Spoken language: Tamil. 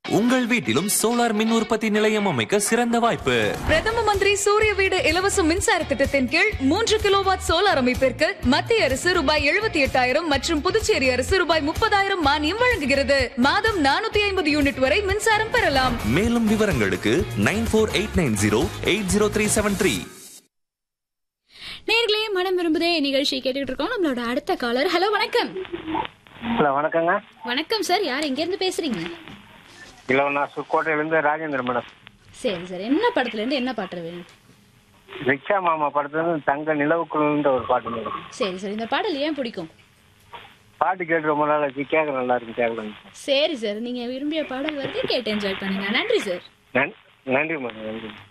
உங்கள் வீட்டிலும் சோலார் மின் உற்பத்தி நிலையம் அமைக்க சிறந்த வாய்ப்பு பிரதம மந்திரி சூரிய வீடு இலவச மின்சார திட்டத்தின் கீழ் மூன்று கிலோவாட் சோலார் அமைப்பிற்கு மத்திய அரசு ரூபாய் எழுபத்தி எட்டாயிரம் மற்றும் புதுச்சேரி அரசு ரூபாய் முப்பதாயிரம் மானியம் வழங்குகிறது மாதம் நானூத்தி ஐம்பது யூனிட் வரை மின்சாரம் பெறலாம் மேலும் விவரங்களுக்கு nine four eight nine zero eight zero three seven three நேர்களே மனம் விரும்புதே நிகழ்ச்சி கேட்டுட்டு இருக்கோம் நம்மளோட அடுத்த காலர் ஹலோ வணக்கம் ஹலோ வணக்கங்க வணக்கம் சார் யார் எங்க இருந்து பேசுறீங்க இல்லை நான் சுக்கோட்டையிலேருந்து ராஜேந்திர மேடம் சரி சார் என்ன படத்துல இருந்து என்ன பாட்டு வேணும் ரிக்ஷா மாமா படத்துலேருந்து தங்க நிலவுக்குழுன்ற ஒரு பாட்டு மேடம் சரி சார் இந்த பாடல் ஏன் பிடிக்கும் பாட்டு கேட்டு ரொம்ப நாள் ஆச்சு கேட்க நல்லா இருக்கு கேட்கலாம் சரி சார் நீங்க விரும்பிய பாடல் வருது கேட்டு என்ஜாய் பண்ணுங்க நன்றி சார் நன் நன்றி மேடம் நன்றி